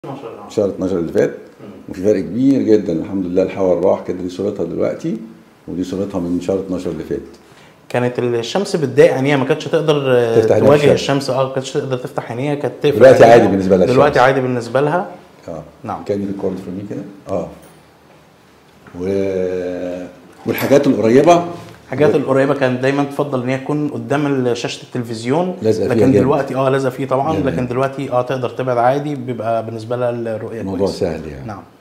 12 شهر 12 اللي فات وفي فرق كبير جدا الحمد لله الحور راح كده دي صورتها دلوقتي ودي صورتها من شهر 12 اللي فات كانت الشمس بتضايق عينيها ما كانتش تقدر آه، تفتح عينيها تواجه في الشمس اه ما كانتش تقدر تفتح عينيها كانت تقفل دلوقتي عينيها. عادي بالنسبة لها دلوقتي الشمس. عادي بالنسبه لها اه نعم. كان ريكورد في مين كده اه و... والحاجات القريبه الحاجات القريبه كانت دايما تفضل ان هي تكون قدام شاشه التلفزيون لازقة فيها لكن جامد. دلوقتي اه لازقه فيه طبعا جامد. لكن دلوقتي اه تقدر تبعد عادي بيبقى بالنسبه لها الرؤيه الموضوع كويسة. سهل يعني نعم